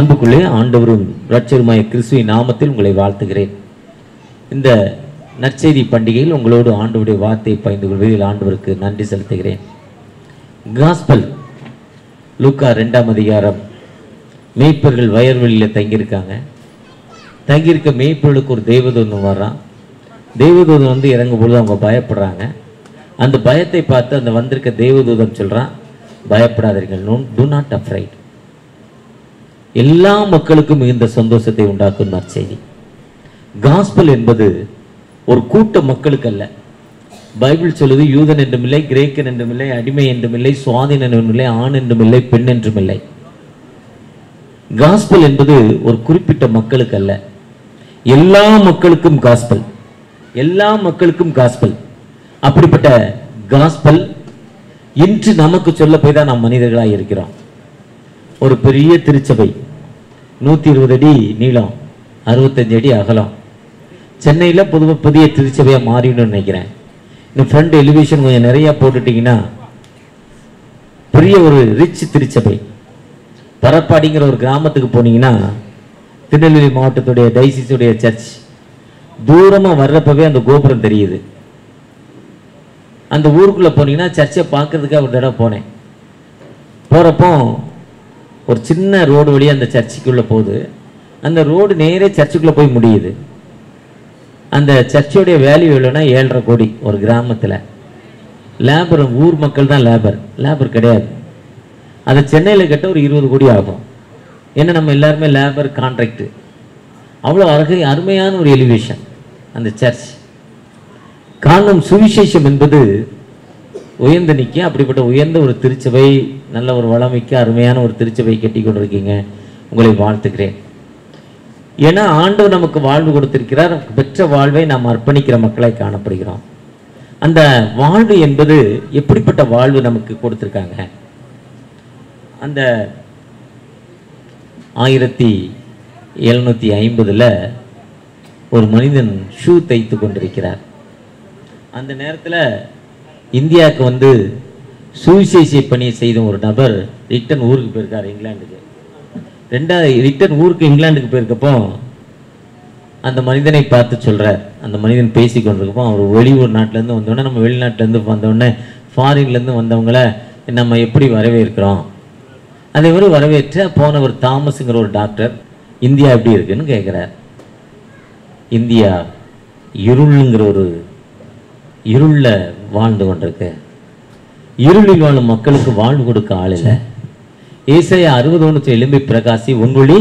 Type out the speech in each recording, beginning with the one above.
அன்புக்குள்ளே ஆண்டவரும் இரட்சருமாய கிறிஸ்துவின் நாமத்தில் உங்களை வாழ்த்துகிறேன் இந்த நற்செய்தி பண்டிகையில் உங்களோடு ஆண்டவருடைய வார்த்தையை பகிர்ந்து கொள்வதில் ஆண்டவருக்கு நன்றி செலுத்துகிறேன் காஸ்பல் லூக்கா ரெண்டாம் அதிகாரம் மேய்ப்பர்கள் வயல்வெளியில் தங்கியிருக்காங்க தங்கியிருக்க மேய்ப்பர்களுக்கு ஒரு தெய்வதூதன் வர்றான் தெய்வதூதன் வந்து இறங்கும் பொழுது அவங்க பயப்படுறாங்க அந்த பயத்தை பார்த்து அந்த வந்திருக்க தெய்வதூதன் சொல்றான் பயப்படாதீர்கள் நோ டு நாட் அஃப்ரைட் எல்லா மக்களுக்கும் மிகுந்த சந்தோஷத்தை உண்டாக்கும் நற்செய்தி காஸ்பல் என்பது ஒரு கூட்ட மக்களுக்கு அல்ல பைபிள் சொல்லுது யூதன் என்றுமில்லை கிரேக்கன் என்றுமில்லை அடிமை என்றுமில்லை சுவாதீன் என்றுமில்லை ஆண் என்றுமில்லை பெண் என்றுமில்லை காஸ்பல் என்பது ஒரு குறிப்பிட்ட மக்களுக்கு அல்ல எல்லா மக்களுக்கும் காஸ்பல் எல்லா மக்களுக்கும் காஸ்பல் அப்படிப்பட்ட காஸ்பல் இன்று நமக்கு சொல்ல போய் தான் நாம் மனிதர்களாக இருக்கிறோம் ஒரு பெரிய திருச்சபை நூற்றி இருபது அடி நீளம் அறுபத்தஞ்சு அடி அகலம் சென்னையில் பொதுவாக புதிய திருச்சபையாக மாறிடும்னு நினைக்கிறேன் இன்னும் ஃப்ரண்ட் எலிவேஷன் கொஞ்சம் நிறையா போட்டுட்டிங்கன்னா பெரிய ஒரு ரிச் திருச்சபை பரப்பாடிங்கிற ஒரு கிராமத்துக்கு போனீங்கன்னா திருநெல்வேலி மாவட்டத்துடைய டைசிஸுடைய சர்ச் தூரமாக வர்றப்பவே அந்த கோபுரம் தெரியுது அந்த ஊருக்குள்ளே போனீங்கன்னா சர்ச்சை பார்க்கறதுக்காக ஒரு தடவை போனேன் போகிறப்போ ஒரு சின்ன ரோடு வழியாக அந்த சர்ச்சுக்குள்ளே போகுது அந்த ரோடு நேரே சர்ச்சுக்குள்ளே போய் முடியுது அந்த சர்ச்சோடைய வேல்யூ எவ்வளோன்னா ஏழரை கோடி ஒரு கிராமத்தில் லேபர் ஊர் மக்கள் தான் லேபர் லேபர் கிடையாது அதை சென்னையில் கட்ட ஒரு இருபது கோடி ஆகும் ஏன்னா நம்ம எல்லாருமே லேபர் கான்ட்ராக்டு அவ்வளோ அருகை அருமையான ஒரு எலிவேஷன் அந்த சர்ச் காரணம் சுவிசேஷம் என்பது உயர்ந்து நிற்க அப்படிப்பட்ட உயர்ந்த ஒரு திருச்சபை நல்ல ஒரு வளமிக்க அருமையான ஒரு திருச்சபை கட்டி கொண்டிருக்கீங்க உங்களை வாழ்த்துக்கிறேன் ஏன்னா ஆண்டவர் நமக்கு வாழ்வு கொடுத்திருக்கிறார் பெற்ற வாழ்வை நாம் அர்ப்பணிக்கிற மக்களாய் காணப்படுகிறோம் அந்த வாழ்வு என்பது எப்படிப்பட்ட வாழ்வு நமக்கு கொடுத்திருக்காங்க அந்த ஆயிரத்தி எழுநூற்றி ஐம்பதில் ஒரு மனிதன் ஷூ தைத்து கொண்டிருக்கிறார் அந்த நேரத்தில் இந்தியாவுக்கு வந்து சுவிசேஷ பணியை செய்த ஒரு நபர் ரிட்டன் ஊருக்கு போயிருக்கார் இங்கிலாந்துக்கு ரெண்டாவது ரிட்டன் ஊருக்கு இங்கிலாந்துக்கு போயிருக்கப்போ அந்த மனிதனை பார்த்து சொல்கிறார் அந்த மனிதன் பேசி கொண்டிருக்கப்போ அவர் வெளியூர் நாட்டிலேருந்து வந்தோடனே நம்ம வெளிநாட்டிலேருந்து வந்தோடனே ஃபாரின்லேருந்து வந்தவங்கள நம்ம எப்படி வரவேற்கிறோம் அதே மாதிரி வரவேற்று போனவர் தாமஸுங்கிற ஒரு டாக்டர் இந்தியா எப்படி இருக்குன்னு கேட்குறார் இந்தியா இருளுங்கிற ஒரு இருளில் வாழ்ந்து கொண்டிருக்கு இருளில் வாழும் மக்களுக்கு வாழ்வு கொடுக்க ஆள் இல்லை ஏசாயா அறுபது ஒன்று எலும்பி பிரகாசி உன்வொழி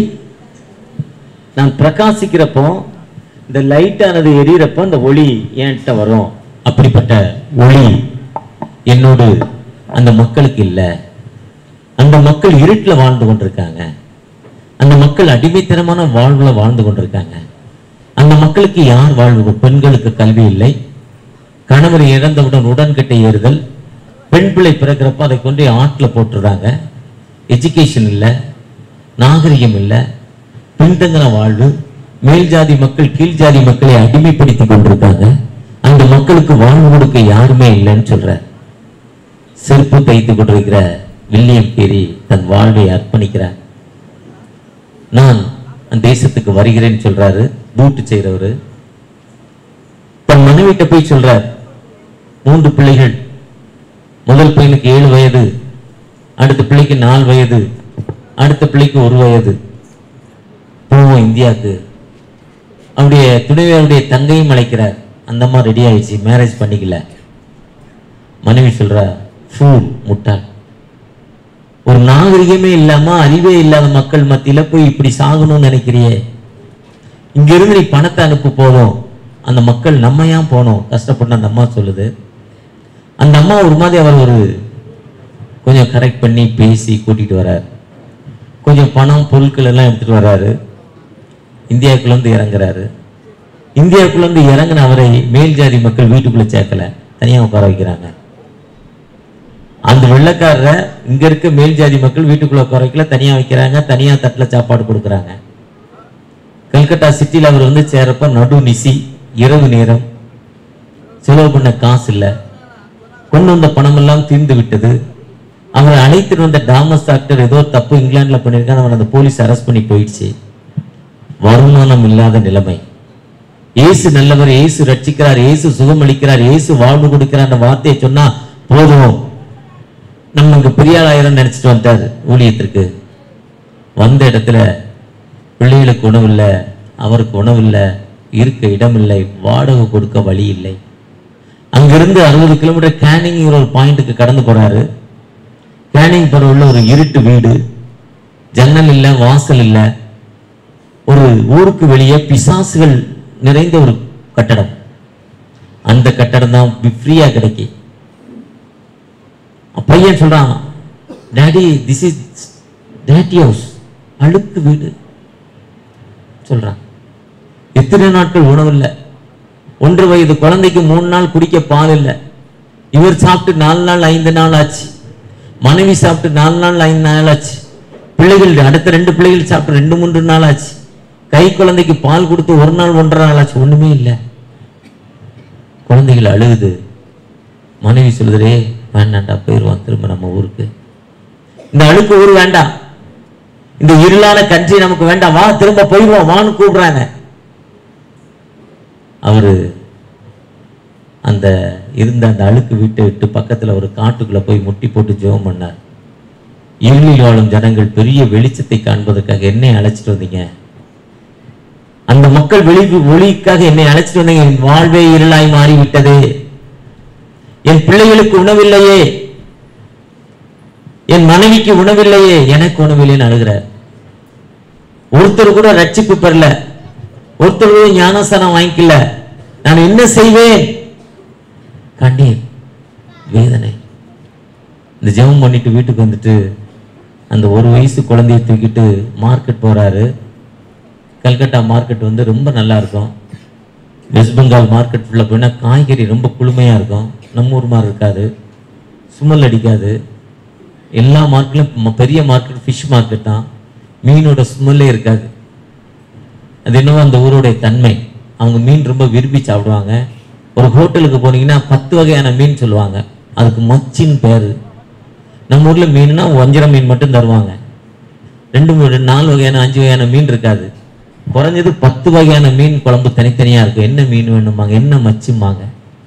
நான் பிரகாசிக்கிறப்போ இந்த லைட்டானது எரியறப்போ அந்த ஒளி என்கிட்ட வரும் அப்படிப்பட்ட ஒளி என்னோடு அந்த மக்களுக்கு இல்லை அந்த மக்கள் இருட்டில் வாழ்ந்து கொண்டிருக்காங்க அந்த மக்கள் அடிமைத்தனமான வாழ்வுல வாழ்ந்து கொண்டிருக்காங்க அந்த மக்களுக்கு யார் வாழ்வு பெண்களுக்கு கல்வி இல்லை கணவர் இழந்தவுடன் உடன்கட்டை ஏறுதல் பெண் பிள்ளை பிறக்கிறப்ப அதை கொண்டு ஆற்றில் போட்டுடுறாங்க எஜுகேஷன் இல்லை நாகரிகம் இல்லை பின்தங்கின வாழ்வு மேல் ஜாதி மக்கள் கீழ் ஜாதி மக்களை அடிமைப்படுத்தி கொண்டிருக்காங்க அந்த மக்களுக்கு வாழ்வு கொடுக்க யாருமே இல்லைன்னு சொல்ற செருப்பு தைத்து கொண்டிருக்கிற வில்லியம் கேரி தன் வாழ்வை அர்ப்பணிக்கிறார் நான் அந்த தேசத்துக்கு வருகிறேன்னு சொல்றாரு பூட்டு செய்கிறவரு தன் மனைவிட்ட போய் சொல்றார் மூன்று பிள்ளைகள் முதல் பையனுக்கு ஏழு வயது அடுத்த பிள்ளைக்கு நாலு வயது அடுத்த பிள்ளைக்கு ஒரு வயது போவோம் இந்தியாவுக்கு அவருடைய துணைவியருடைய தங்கையும் அழைக்கிறார் அந்த அம்மா ரெடி ஆயிடுச்சு மேரேஜ் பண்ணிக்கல மனைவி சொல்றா ஃபூல் முட்டாள் ஒரு நாகரிகமே இல்லாம அறிவே இல்லாத மக்கள் மத்தியில போய் இப்படி சாகணும்னு நினைக்கிறியே இங்க இருந்து நீ பணத்தை அனுப்பு போதும் அந்த மக்கள் நம்ம ஏன் போனோம் கஷ்டப்பட்டு அந்த அம்மா சொல்லுது அந்த அம்மா ஒரு மாதிரி அவர் ஒரு கொஞ்சம் கரெக்ட் பண்ணி பேசி கூட்டிட்டு வர்றார் கொஞ்சம் பணம் பொருட்கள் எல்லாம் எடுத்துட்டு வர்றாரு இந்தியாவுக்குள்ள வந்து இறங்குறாரு இந்தியாவுக்குள்ள வந்து இறங்கின அவரை மேல் ஜாதி மக்கள் வீட்டுக்குள்ள சேர்க்கல தனியா உட்கார வைக்கிறாங்க அந்த வெள்ளைக்காரரை இங்க இருக்க மேல் ஜாதி மக்கள் வீட்டுக்குள்ள உட்கார வைக்கல தனியா வைக்கிறாங்க தனியா தட்டுல சாப்பாடு கொடுக்குறாங்க கல்கட்டா சிட்டியில் அவர் வந்து சேரப்ப நடு நிசி இரவு நேரம் செலவு பண்ண காசு இல்லை கொண்டு வந்த பணமெல்லாம் தீர்ந்து விட்டது அவரை அழைத்துட்டு வந்த டாமஸ் டாக்டர் ஏதோ தப்பு இங்கிலாந்துல பண்ணியிருக்கான் அவன் அந்த போலீஸ் அரெஸ்ட் பண்ணி போயிடுச்சு வருமானம் இல்லாத நிலைமை இயேசு நல்லவர் இயேசு ரட்சிக்கிறார் இயேசு சுகமளிக்கிறார் இயேசு வாழ்வு கொடுக்கிறார் அந்த வார்த்தையை சொன்னா போதும் நம்ம இங்க பெரிய ஆளாயிரம் நினைச்சிட்டு வந்துட்டாரு ஊழியத்திற்கு வந்த இடத்துல பிள்ளைகளுக்கு உணவு இல்லை அவருக்கு உணவு இல்லை இருக்க இடம் இல்லை வாடகை கொடுக்க வழி இல்லை அங்கிருந்து அறுபது கிலோமீட்டர் கேனிங்கிற ஒரு பாயிண்ட்டுக்கு கடந்து போறாரு கேனிங் போற உள்ள ஒரு இருட்டு வீடு ஜன்னல் இல்லை வாசல் இல்லை ஒரு ஊருக்கு வெளியே பிசாசுகள் நிறைந்த ஒரு கட்டடம் அந்த கட்டடம் தான் ஃப்ரீயா கிடைக்கி பையன் சொல்றான் டாடி திஸ் இஸ் டேட்டி ஹவுஸ் அழுக்கு வீடு சொல்றான் எத்தனை நாட்கள் உணவு இல்லை ஒன்று வயது குழந்தைக்கு மூணு நாள் குடிக்க பால் இல்லை இவர் சாப்பிட்டு நாலு நாள் ஐந்து நாள் ஆச்சு மனைவி சாப்பிட்டு நாலு நாள் ஐந்து நாள் ஆச்சு பிள்ளைகள் அடுத்த ரெண்டு பிள்ளைகள் சாப்பிட்டு ரெண்டு மூன்று நாள் ஆச்சு கை குழந்தைக்கு பால் கொடுத்து ஒரு நாள் ஒன்றரை நாள் ஆச்சு ஒண்ணுமே இல்லை குழந்தைகள் அழுகுது மனைவி சொல்லுதுரே வேண்டாண்டா போயிடுவான் திரும்ப நம்ம ஊருக்கு இந்த அழுக்கு ஊர் வேண்டாம் இந்த இருளான கஞ்சி நமக்கு வேண்டாம் வா திரும்ப போயிடுவோம் வான்னு கூப்பிடுறாங்க அவரு அந்த இருந்த அந்த அழுக்கு வீட்டை விட்டு பக்கத்துல ஒரு காட்டுக்குள்ள போய் முட்டி போட்டு ஜெபம் பண்ணார் இருளில் வாழும் ஜனங்கள் பெரிய வெளிச்சத்தை காண்பதற்காக என்னை அழைச்சிட்டு வந்தீங்க அந்த மக்கள் வெளி ஒளிக்காக என்னை அழைச்சிட்டு வந்தீங்க என் வாழ்வே இருளாய் மாறிவிட்டது என் பிள்ளைகளுக்கு உணவில்லையே என் மனைவிக்கு உணவில்லையே எனக்கு உணவில்லைன்னு அழுகிறார் ஒருத்தர் கூட ரட்சிப்பு பெறல ஒருத்தர் கூட ஞானஸ்தானம் வாங்கிக்கல நான் என்ன செய்வேன் கண்ணீர் வேதனை இந்த ஜெபம் பண்ணிட்டு வீட்டுக்கு வந்துட்டு அந்த ஒரு வயசு குழந்தைய தூக்கிட்டு மார்க்கெட் போறாரு கல்கட்டா மார்க்கெட் வந்து ரொம்ப நல்லா இருக்கும் வெஸ்ட் பெங்கால் மார்க்கெட் ஃபுல்லாக போயினா காய்கறி ரொம்ப குளுமையாக இருக்கும் நம்ம ஊர் மாதிரி இருக்காது சுமல் அடிக்காது எல்லா மார்க்கெட்லையும் பெரிய மார்க்கெட் ஃபிஷ் மார்க்கெட் தான் மீனோட ஸ்மெல்லே இருக்காது அது என்னவோ அந்த ஊருடைய தன்மை அவங்க மீன் ரொம்ப விரும்பி சாப்பிடுவாங்க ஒரு ஹோட்டலுக்கு போனீங்கன்னா பத்து வகையான மீன் சொல்லுவாங்க அதுக்கு மச்சின்னு பேர் நம்ம ஊர்ல மீன்னா வஞ்சிரம் மீன் மட்டும் தருவாங்க ரெண்டு மூணு நாலு வகையான அஞ்சு வகையான மீன் இருக்காது குறைஞ்சது பத்து வகையான மீன் குழம்பு தனித்தனியா இருக்கும் என்ன மீன் வேணுமாங்க என்ன மச்சுமாங்க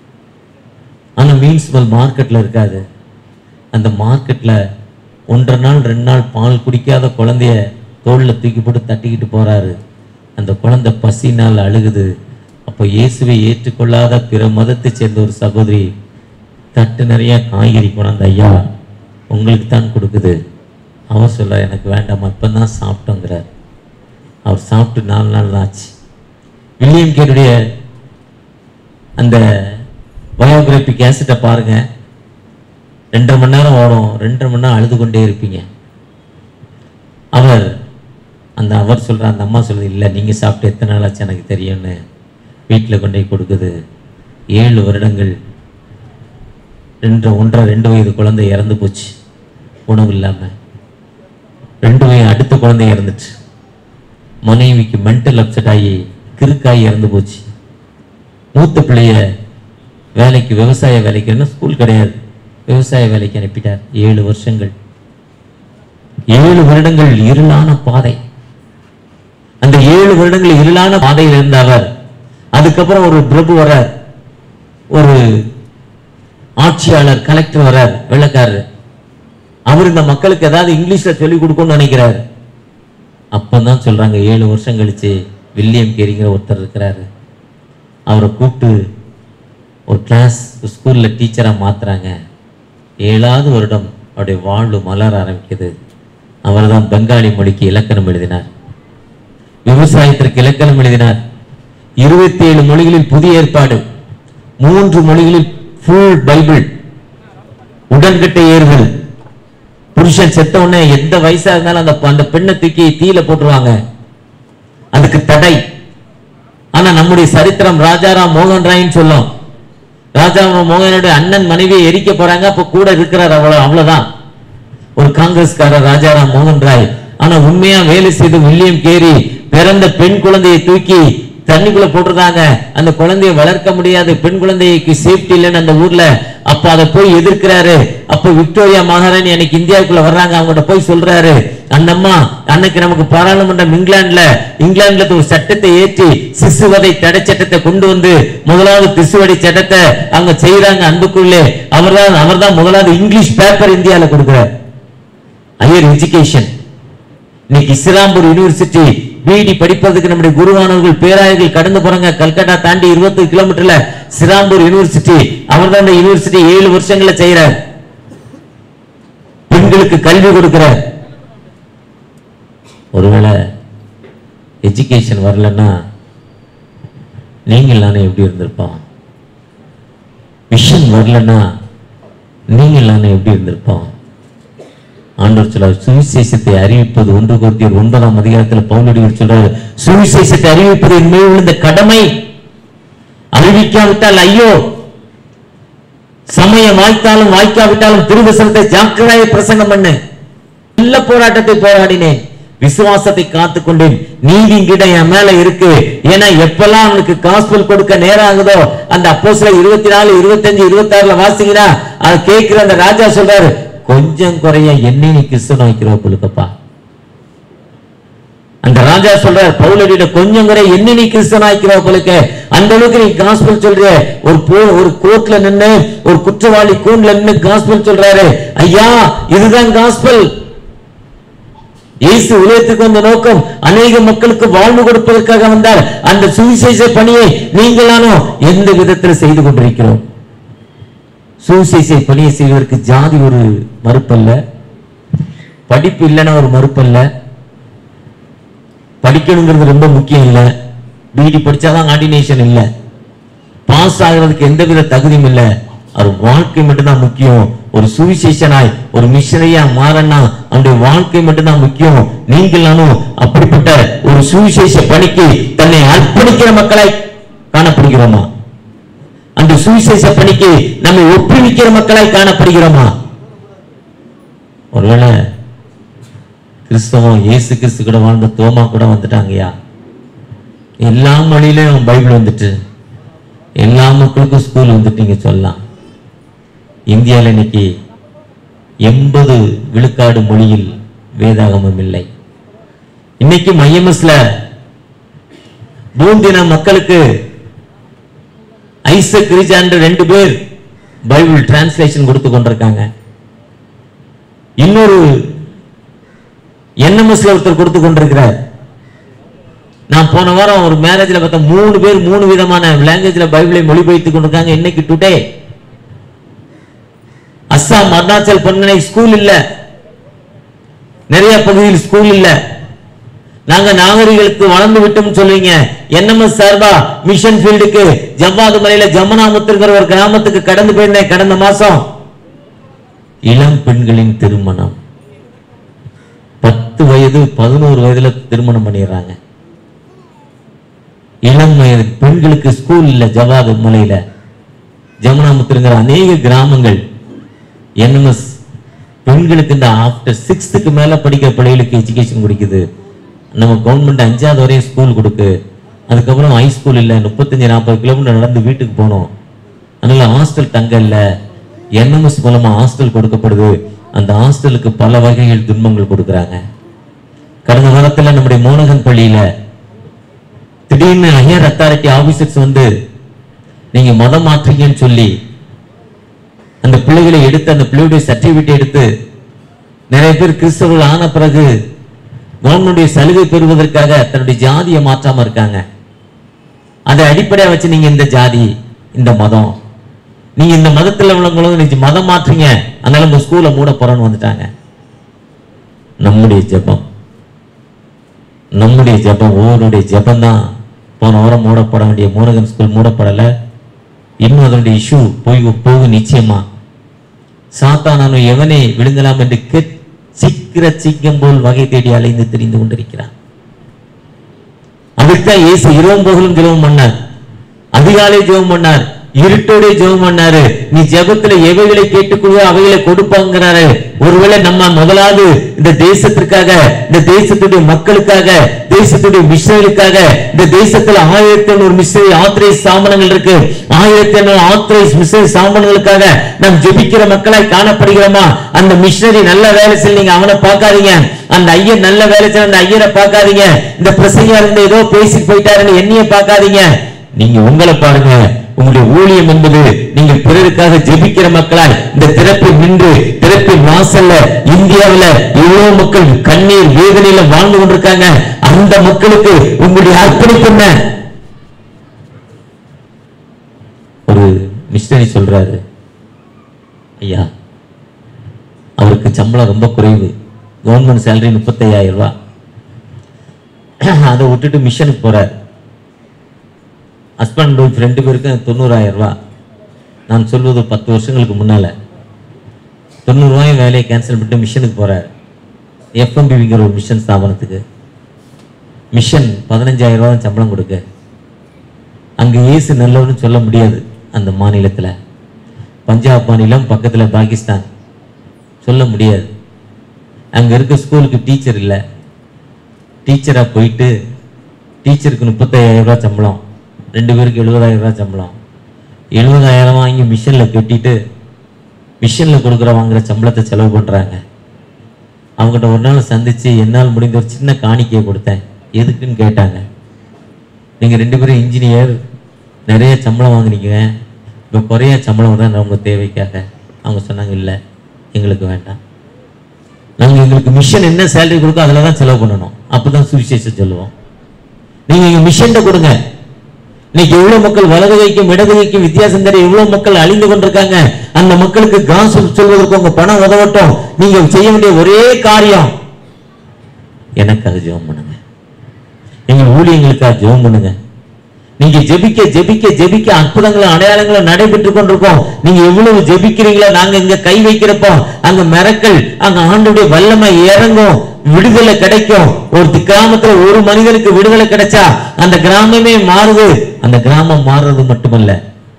ஆனா மீன் ஸ்மெல் மார்க்கெட்ல இருக்காது அந்த மார்க்கெட்ல ஒன்றரை நாள் ரெண்டு நாள் பால் குடிக்காத குழந்தைய தோல்ல தூக்கி போட்டு தட்டிக்கிட்டு போறாரு அந்த குழந்தை பசினால் அழுகுது அப்போ இயேசுவை ஏற்றுக்கொள்ளாத பிற மதத்தை சேர்ந்த ஒரு சகோதரி தட்டு நிறைய காய்கறி கொண்டாந்து ஐயா உங்களுக்கு தான் கொடுக்குது அவர் சொல்ல எனக்கு வேண்டாம் இப்போ தான் சாப்பிட்டோங்கிறார் அவர் சாப்பிட்டு நாலு நாள் தான் ஆச்சு வில்லியம் கேருடைய அந்த பயோகிராபி கேசட்டை பாருங்க ரெண்டரை மணி நேரம் ஓடும் ரெண்டரை மணி நேரம் அழுது கொண்டே இருப்பீங்க அவர் அந்த அவர் சொல்ற அந்த அம்மா சொல்லுது இல்லை நீங்க சாப்பிட்டு எத்தனை நாள் ஆச்சு எனக்கு தெரியும்னு வீட்டில் கொண்டு போய் கொடுக்குது ஏழு வருடங்கள் ரெண்டு ஒன்றரை ரெண்டு வயது குழந்தை இறந்து போச்சு உணவு இல்லாம ரெண்டு வயது அடுத்த குழந்தை இறந்துச்சு மனைவிக்கு மென்டல் அப்செட் ஆகி கிறுக்காகி இறந்து போச்சு மூத்த பிள்ளைய வேலைக்கு விவசாய வேலைக்கு என்ன ஸ்கூல் கிடையாது விவசாய வேலைக்கு அனுப்பிட்டார் ஏழு வருஷங்கள் ஏழு வருடங்கள் இருளான பாதை அந்த ஏழு வருடங்கள் இருளான பாதையில் இருந்த அவர் அதுக்கப்புறம் ஒரு பிரபு வரார் ஒரு ஆட்சியாளர் கலெக்டர் வரார் வெள்ளக்காரர் அவர் இந்த மக்களுக்கு ஏதாவது இங்கிலீஷ்ல சொல்லிக் கொடுக்கணும்னு நினைக்கிறார் அப்பதான் சொல்றாங்க ஏழு வருஷம் கழிச்சு வில்லியம் கேரிங்கிற ஒருத்தர் இருக்கிறாரு அவரை கூப்பிட்டு ஒரு கிளாஸ் ஸ்கூல்ல டீச்சரா மாத்துறாங்க ஏழாவது வருடம் அவருடைய வாழ்வு மலர ஆரம்பிக்குது அவர்தான் பெங்காலி மொழிக்கு இலக்கணம் எழுதினார் விவசாயத்திற்கு இலக்கணம் எழுதினார் இருபத்தி ஏழு மொழிகளில் புதிய ஏற்பாடு மூன்று மொழிகளில் ஃபுல் பைபிள் உடன்கட்டை ஏறுதல் புருஷன் செத்த உடனே எந்த வயசா இருந்தாலும் அந்த அந்த பெண்ணை தூக்கி தீயில போட்டுருவாங்க அதுக்கு தடை ஆனா நம்முடைய சரித்திரம் ராஜாராம் மோகன் ராய்ன்னு சொல்லும் ராஜாராம் மோகனுடைய அண்ணன் மனைவியை எரிக்க போறாங்க அப்ப கூட இருக்கிறார் அவ்வளவு அவ்வளவுதான் ஒரு காங்கிரஸ்காரர் ராஜாராம் மோகன் ராய் ஆனா உண்மையா வேலை செய்து வில்லியம் கேரி பிறந்த பெண் குழந்தையை தூக்கி தண்ணிக்குள்ள போட்டிருக்காங்க அந்த குழந்தையை வளர்க்க முடியாது பெண் குழந்தைக்கு சேஃப்டி இல்லைன்னு அந்த ஊர்ல அப்ப அதை போய் எதிர்க்கிறாரு அப்ப விக்டோரியா மகாராணி அன்னைக்கு இந்தியாவுக்குள்ள வர்றாங்க அவங்ககிட்ட போய் சொல்றாரு அந்த அம்மா அன்னைக்கு நமக்கு பாராளுமன்றம் இங்கிலாந்துல இங்கிலாந்துல ஒரு சட்டத்தை ஏற்றி சிசுவதை தடை சட்டத்தை கொண்டு வந்து முதலாவது திசுவடை சட்டத்தை அவங்க செய்யறாங்க அன்புக்குள்ளே அவர்தான் அவர்தான் முதலாவது இங்கிலீஷ் பேப்பர் இந்தியால கொடுக்கிறார் ஹையர் எஜுகேஷன் இன்னைக்கு இஸ்லாம்பூர் யூனிவர்சிட்டி பிஇடி படிப்பதற்கு நம்முடைய குருவானவர்கள் பேராயர்கள் கடந்து போறாங்க கல்கட்டா தாண்டி இருபத்தி கிலோமீட்டர்ல சிராம்பூர் யூனிவர்சிட்டி அவர் தான் இந்த யூனிவர்சிட்டி ஏழு வருஷங்கள்ல செய்யறார் பெண்களுக்கு கல்வி கொடுக்கிறார் ஒருவேளை எஜுகேஷன் வரலன்னா நீங்கள் நானே எப்படி இருந்திருப்போம் விஷன் வரலன்னா நீங்கள் நானே எப்படி இருந்திருப்போம் ஆண்டவர் சொல்றார் சுவிசேஷத்தை அறிவிப்பது ஒன்று கோத்தியர் ஒன்பதாம் அதிகாரத்தில் பவுலடிவர் சொல்றாரு சுவிசேஷத்தை அறிவிப்பது என் மேல் விழுந்த கடமை அறிவிக்காவிட்டால் ஐயோ சமயம் வாய்த்தாலும் வாய்க்காவிட்டாலும் திருவசனத்தை ஜாக்கிரதையை பிரசங்கம் பண்ணு நல்ல போராட்டத்தை போராடினேன் விசுவாசத்தை காத்துக் கொண்டேன் நீதியின் கிட்ட என் மேல இருக்கு ஏன்னா எப்பெல்லாம் அவனுக்கு காஸ்பல் கொடுக்க நேரம் ஆகுதோ அந்த அப்போ சில இருபத்தி நாலு இருபத்தஞ்சு இருபத்தி ஆறுல வாசிக்கிறா அதை கேட்கிற அந்த ராஜா சொல்றாரு கொஞ்சம் குறைய என்னை நீ கிறிஸ்தவன் வைக்கிறோ புழுக்கப்பா அந்த ராஜா சொல்றார் பவுலடியிட கொஞ்சம் கூட என்ன நீ கிறிஸ்தனாய்க்கிறோ போலுக்க அந்த அளவுக்கு நீ காஸ்பல் சொல்ற ஒரு போ ஒரு கோர்ட்ல நின்னு ஒரு குற்றவாளி கூண்ல நின்னு காஸ்பல் சொல்றாரு ஐயா இதுதான் காஸ்பல் இயேசு உலகத்துக்கு வந்த நோக்கம் அநேக மக்களுக்கு வாழ்வு கொடுப்பதற்காக வந்தார் அந்த சுவிசேஷ பணியை நீங்களானோ எந்த விதத்தில் செய்து கொண்டிருக்கிறோம் சுவிசேஷ பணியை செய்வதற்கு ஜாதி ஒரு மறுப்பல்ல படிப்பு இல்லைன்னா ஒரு மறுப்பல்ல படிக்கணுங்கிறது ரொம்ப முக்கியம் இல்ல பிடி படிச்சாதான் ஆர்டினேஷன் இல்ல பாஸ் ஆகுறதுக்கு எந்தவித தகுதியும் இல்ல அவர் வாழ்க்கை மட்டும்தான் முக்கியம் ஒரு சுவிசேஷனாய் ஒரு மிஷனரியா மாறனா அவனுடைய வாழ்க்கை மட்டும்தான் முக்கியம் நீங்கள் நானும் அப்படிப்பட்ட ஒரு சுவிசேஷ பணிக்கு தன்னை அர்ப்பணிக்கிற மக்களாய் காணப்படுகிறோமா அந்த சுவிசேஷ பணிக்கு நம்மை ஒப்புவிக்கிற மக்களாய் காணப்படுகிறோமா ஒருவேளை கிறிஸ்தவம் இயேசு கிறிஸ்து கூட வாழ்ந்த தோமா கூட வந்துட்டாங்கய்யா எல்லா மொழியிலும் பைபிள் வந்துட்டு எல்லா மக்களுக்கும் ஸ்கூல் வந்துட்டு நீங்க சொல்லலாம் இந்தியாவில் இன்னைக்கு எண்பது விழுக்காடு மொழியில் வேதாகமம் இல்லை இன்னைக்கு ஐஎம்எஸ்ல பூந்தின மக்களுக்கு ஐசக் ரிஜான் ரெண்டு பேர் பைபிள் டிரான்ஸ்லேஷன் கொடுத்து கொண்டிருக்காங்க இன்னொரு என்எம்எஸ்ல ஒருத்தர் கொடுத்து கொண்டிருக்கிறார் நான் போன வாரம் ஒரு மேரேஜ்ல பார்த்த மூணு பேர் மூணு விதமான லாங்குவேஜ்ல பைபிளை மொழிபெயர்த்து கொண்டிருக்காங்க இன்னைக்கு டுடே அஸ்ஸாம் அருணாச்சல் பொன்னை ஸ்கூல் இல்ல நிறைய பகுதியில் ஸ்கூல் இல்ல நாங்க நாகரிகளுக்கு வளர்ந்து விட்டோம் சொல்லுவீங்க என்எம்எஸ் சார்பா மிஷன் ஃபீல்டுக்கு ஜவ்வாது மலையில ஜமுனாமுத்துங்கிற ஒரு கிராமத்துக்கு கடந்து போயிருந்தேன் கடந்த மாசம் இளம் பெண்களின் திருமணம் பத்து வயது பதினோரு வயதுல திருமணம் பண்ணிடுறாங்க இளம் வயது பெண்களுக்கு ஸ்கூல் இல்ல ஜவாது மலையில ஜமுனாமுத்துங்கிற அநேக கிராமங்கள் என்எம்எஸ் பெண்களுக்கு இந்த ஆஃப்டர் சிக்ஸ்த்துக்கு மேல படிக்கிற பிள்ளைகளுக்கு எஜுகேஷன் கொடுக்குது நம்ம கவர்மெண்ட் அஞ்சாவது வரையும் ஸ்கூல் கொடுக்கு அதுக்கப்புறம் ஹை ஸ்கூல் இல்லை முப்பத்தஞ்சு நாற்பது கிலோமீட்டர் நடந்து வீட்டுக்கு போகணும் அதனால ஹாஸ்டல் தங்க இல்லை என்எம்எஸ் மூலமா ஹாஸ்டல் கொடுக்கப்படுது அந்த ஹாஸ்டலுக்கு பல வகைகள் துன்பங்கள் கொடுக்குறாங்க கடந்த வாரத்துல நம்முடைய மோனகன் பள்ளியில திடீர்னு ஹையர் அத்தாரிட்டி ஆபீசர்ஸ் வந்து நீங்க மதம் மாற்றீங்கன்னு சொல்லி அந்த பிள்ளைகளை எடுத்து அந்த பிள்ளையுடைய சர்டிபிகேட் எடுத்து நிறைய பேர் கிறிஸ்தவர்கள் ஆன பிறகு கவர்மெண்டுடைய சலுகை பெறுவதற்காக தன்னுடைய ஜாதியை மாற்றாம இருக்காங்க அதை அடிப்படையா வச்சு நீங்க இந்த ஜாதி இந்த மதம் நீங்க இந்த மதத்துல உள்ளவங்களும் நீங்க மதம் மாற்றீங்க அதனால உங்க ஸ்கூலை மூட போறோம்னு வந்துட்டாங்க நம்முடைய ஜெபம் நம்முடைய ஜெபம் ஒவ்வொருடைய ஜெபம் தான் போன வாரம் மூடப்பட வேண்டிய மூலகன் ஸ்கூல் மூடப்படல இன்னும் அதனுடைய இஷ்யூ போய் போகும் நிச்சயமா சாத்தானு எவனை விழுங்கலாம் என்று கெட் சிக்கிர சிங்கம் போல் வகை தேடி அலைந்து தெரிந்து கொண்டிருக்கிறான் அதுக்குதான் இயேசு இரவும் பகலும் ஜெபம் பண்ணார் அதிகாலை ஜெபம் பண்ணார் இருட்டோட ஜெபம் பண்ணாரு நீ ஜெபத்துல எவைகளை கேட்டுக்கொள்வோ அவைகளை கொடுப்பாங்கிறாரு ஒருவேளை நம்ம முதலாவது இந்த தேசத்திற்காக இந்த தேசத்துடைய மக்களுக்காக தேசத்துடைய மிஷனருக்காக இந்த தேசத்துல ஆயிரத்தி ஐநூறு மிஷனரி ஆத்திரைஸ் சாமனங்கள் இருக்கு ஆயிரத்தி ஐநூறு ஆத்திரைஸ் மிஷனரி சாமனங்களுக்காக நாம் ஜெபிக்கிற மக்களாய் காணப்படுகிறோமா அந்த மிஷனரி நல்ல வேலை செய்ய நீங்க அவனை பார்க்காதீங்க அந்த ஐயர் நல்ல வேலை செய்ய அந்த ஐயரை பார்க்காதீங்க இந்த பிரசையா இருந்து ஏதோ பேசிட்டு போயிட்டாருன்னு என்னைய பார்க்காதீங்க நீங்க உங்களை பாருங்க உங்களுடைய ஊழியம் என்பது நீங்கள் பிறருக்காக ஜெபிக்கிற மக்களாய் இந்த திறப்பில் நின்று திறப்பின் வாசல்ல இந்தியாவுல எவ்வளவு மக்கள் கண்ணீர் வேதனையில வாழ்ந்து கொண்டிருக்காங்க அந்த மக்களுக்கு உங்களுடைய அர்ப்பணிப்பு என்ன ஒரு மிஷனரி சொல்றாரு ஐயா அவருக்கு சம்பளம் ரொம்ப குறைவு கவர்மெண்ட் சேலரி முப்பத்தையாயிரம் ரூபாய் அதை விட்டுட்டு மிஷனுக்கு போறார் ஹஸ்பண்ட் ஒய்ஃப் ரெண்டு பேருக்கும் தொண்ணூறாயிரம் ரூபாய் நான் சொல்வது பத்து வருஷங்களுக்கு முன்னால தொண்ணூறுவாயும் வேலையை கேன்சல் பண்ணிட்டு மிஷனுக்கு போறார் எஃப்எம்பிங்கிற ஒரு மிஷன் ஸ்தாபனத்துக்கு மிஷன் பதினஞ்சாயிரம் ரூபாய் தான் சம்பளம் கொடுக்க அங்க இயேசு நல்லவன்னு சொல்ல முடியாது அந்த மாநிலத்துல பஞ்சாப் மாநிலம் பக்கத்துல பாகிஸ்தான் சொல்ல முடியாது அங்க இருக்க ஸ்கூலுக்கு டீச்சர் இல்லை டீச்சரா போயிட்டு டீச்சருக்கு முப்பத்தாயிரம் ரூபாய் சம்பளம் ரெண்டு பேருக்கு எழுபதாயிரம் ரூபாய் சம்பளம் எழுபதாயிரம் வாங்கி மிஷின்ல கட்டிட்டு மிஷின்ல கொடுக்குற வாங்குற சம்பளத்தை செலவு பண்றாங்க அவங்ககிட்ட ஒரு நாள் சந்திச்சு என்னால் முடிந்த ஒரு சின்ன காணிக்கையை கொடுத்தேன் எதுக்குன்னு கேட்டாங்க நீங்க ரெண்டு பேரும் இன்ஜினியர் நிறைய சம்பளம் வாங்குனீங்க இப்போ குறைய சம்பளம் தான் உங்க தேவைக்காக அவங்க சொன்னாங்க இல்லை எங்களுக்கு வேண்டாம் நாங்க எங்களுக்கு மிஷன் என்ன சேலரி கொடுக்கோ அதில் தான் செலவு பண்ணணும் அப்பதான் சுவிசேஷம் சொல்லுவோம் நீங்க எங்க மிஷன்ட கொடுங்க இன்னைக்கு எவ்வளவு மக்கள் வலது கைக்கும் இடது கைக்கும் வித்தியாசம் தெரிய எவ்வளவு மக்கள் அழிந்து கொண்டிருக்காங்க அந்த மக்களுக்கு காசு சொல்வதற்கு உங்க பணம் உதவட்டும் நீங்க செய்ய வேண்டிய ஒரே காரியம் எனக்காக ஜெபம் பண்ணுங்க எங்க ஊழியங்களுக்காக ஜெபம் பண்ணுங்க நீங்க ஜெபிக்க ஜெபிக்க ஜெபிக்க அற்புதங்களும் அடையாளங்களும் நடைபெற்று கொண்டிருக்கோம் நீங்க எவ்வளவு ஜெபிக்கிறீங்களோ நாங்க இங்க கை வைக்கிறப்போ அங்க மிரக்கல் அங்க ஆண்டுடைய வல்லமை இறங்கும் விடுதலை கிடைக்கும் ஒரு கிராமத்துல ஒரு மனிதனுக்கு விடுதலை கிடைச்சா அந்த கிராமமே மாறுது அந்த கிராமம் மாறுறது மட்டுமல்ல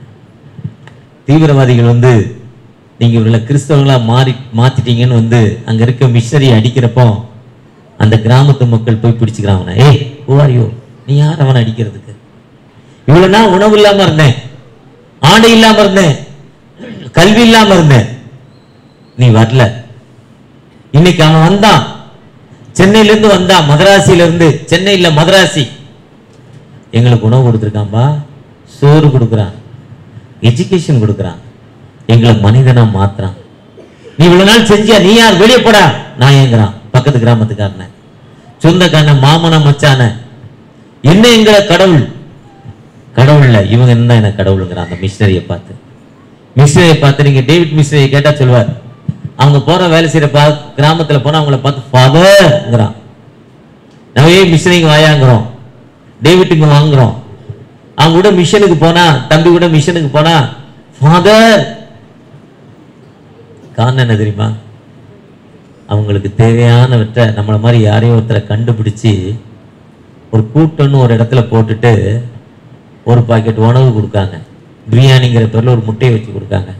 தீவிரவாதிகள் வந்து நீங்க இவர்களை கிறிஸ்தவங்களா மாறி மாத்திட்டீங்கன்னு வந்து அங்க இருக்க மிஷனரி அடிக்கிறப்போ அந்த கிராமத்து மக்கள் போய் பிடிச்சுக்கிறாங்க ஏய் ஓவாரியோ நீ யார் அவனை அடிக்கிறதுக்கு இவ்வளவு நாள் உணவு இல்லாம இருந்தேன் ஆடை இல்லாம இருந்தேன் கல்வி இல்லாம இருந்தேன் நீ வரல இன்னைக்கு அவன் வந்தான் சென்னையில இருந்து வந்தான் மதராசியில இருந்து சென்னை இல்ல மதராசி எங்களுக்கு உணவு கொடுத்துருக்கான்பா சோறு கொடுக்குறான் எஜுகேஷன் கொடுக்குறான் எங்களை மனிதனா மாத்துறான் நீ இவ்வளவு நாள் செஞ்சியா நீ யார் வெளியே போடா நான் ஏங்குறான் பக்கத்து கிராமத்துக்காரன சொந்தக்காரன மாமன மச்சான என்ன எங்களை கடவுள் கடவுள்ல இவங்க என்ன என்ன கடவுளுங்கிறான் அந்த மிஷினரியை பார்த்து மிஷினரியை பார்த்து நீங்க டேவிட் மிஷினரியை கேட்டா சொல்வார் அவங்க போற வேலை செய்யற பா கிராமத்துல போனா அவங்கள பார்த்து ஃபாதர்ங்கிறான் நம்ம ஏன் மிஷினரிக்கு வாயாங்கிறோம் டேவிட்டுக்கு வாங்குறோம் அவங்க கூட மிஷனுக்கு போனா தம்பி கூட மிஷனுக்கு போனா ஃபாதர் காரணம் என்ன தெரியுமா அவங்களுக்கு தேவையானவற்றை நம்மள மாதிரி யாரையும் ஒருத்தரை கண்டுபிடிச்சு ஒரு கூட்டம்னு ஒரு இடத்துல போட்டுட்டு ஒரு பாக்கெட் உணவு கொடுக்காங்க பிரியாணிங்கிற பேர்ல ஒரு முட்டையை வச்சு கொடுக்காங்க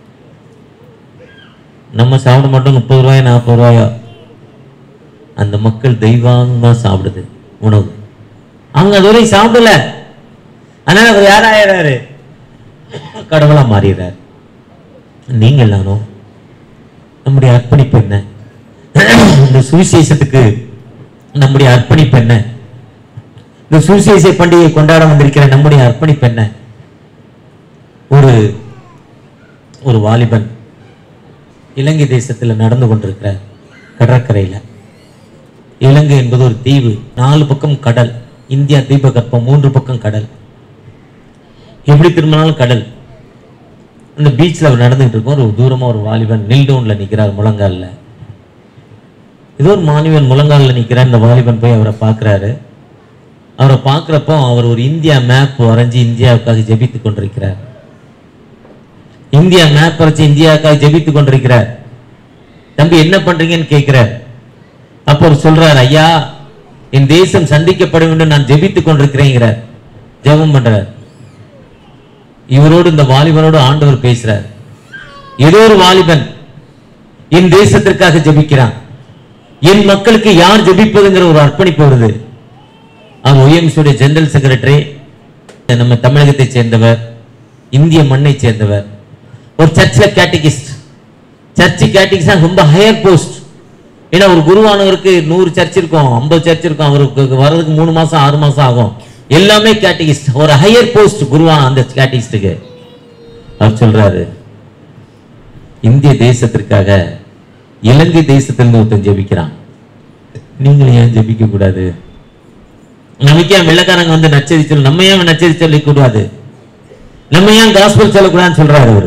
நம்ம சாப்பிட மாட்டோம் முப்பது ரூபாயோ நாற்பது ரூபாயோ அந்த மக்கள் தெய்வாங்கமா சாப்பிடுது உணவு அவங்க அது வரையும் சாப்பிடல அதனால அவர் யாராயிராரு கடவுளா மாறிடுறாரு நீங்கள் நானும் நம்முடைய அர்ப்பணிப்பு என்ன இந்த சுவிசேஷத்துக்கு நம்முடைய அர்ப்பணிப்பு என்ன இந்த சுவிசேஷ பண்டிகை கொண்டாட வந்திருக்கிற நம்முடைய அர்ப்பணிப்பு என்ன ஒரு ஒரு வாலிபன் இலங்கை தேசத்துல நடந்து கொண்டிருக்கிற கடற்கரையில இலங்கை என்பது ஒரு தீவு நாலு பக்கம் கடல் இந்தியா தீபகற்பம் மூன்று பக்கம் கடல் எப்படி திரும்பினாலும் கடல் அந்த பீச்ல அவர் நடந்துகிட்டு இருக்கும் ஒரு தூரமா ஒரு வாலிபன் நில் டவுன்ல நிக்கிறார் முழங்கால்ல ஏதோ ஒரு மாணவன் முழங்கால்ல நிக்கிறார் இந்த வாலிபன் போய் அவரை பார்க்கறாரு அவரை பார்க்குறப்போ அவர் ஒரு இந்தியா மேப் வரைஞ்சி இந்தியாவுக்காக ஜெபித்துக் கொண்டிருக்கிறார் இந்தியா மேப் வரைஞ்சி இந்தியாவுக்காக ஜெபித்துக் கொண்டிருக்கிறார் தம்பி என்ன பண்றீங்கன்னு கேட்கிறார் அப்போ அவர் சொல்றார் ஐயா என் தேசம் சந்திக்கப்பட வேண்டும் நான் ஜெபித்துக் கொண்டிருக்கிறேங்கிறார் ஜெபம் பண்றார் இவரோடு இந்த வாலிபனோடு ஆண்டவர் பேசுறார் ஏதோ ஒரு வாலிபன் என் தேசத்திற்காக ஜெபிக்கிறான் என் மக்களுக்கு யார் ஜெபிப்பதுங்கிற ஒரு அர்ப்பணிப்பு வருது அவர் ஒய்எம்சியுடைய ஜெனரல் செக்ரட்டரி நம்ம தமிழகத்தை சேர்ந்தவர் இந்திய மண்ணை சேர்ந்தவர் ஒரு சர்ச்சில் கேட்டகிஸ்ட் சர்ச்சு கேட்டகிஸ்ட் ரொம்ப ஹையர் போஸ்ட் ஏன்னா ஒரு குருவானவருக்கு நூறு சர்ச் இருக்கும் ஐம்பது சர்ச் இருக்கும் அவருக்கு வர்றதுக்கு மூணு மாசம் ஆறு மாசம் ஆகும் எல்லாமே கேட்டகிஸ்ட் ஒரு ஹையர் போஸ்ட் குருவா அந்த கேட்டகிஸ்டுக்கு அவர் சொல்றாரு இந்திய தேசத்திற்காக இலங்கை தேசத்திலிருந்து ஒருத்தன் ஜெபிக்கிறான் நீங்களும் ஏன் ஜெபிக்க கூடாது நமக்கு ஏன் வெள்ளக்காரங்க வந்து நச்சரி சொல்ல நம்ம ஏன் நச்சரி சொல்லி கூடாது நம்ம ஏன் காஸ்பல் சொல்லக்கூடாதுன்னு சொல்றாரு அவரு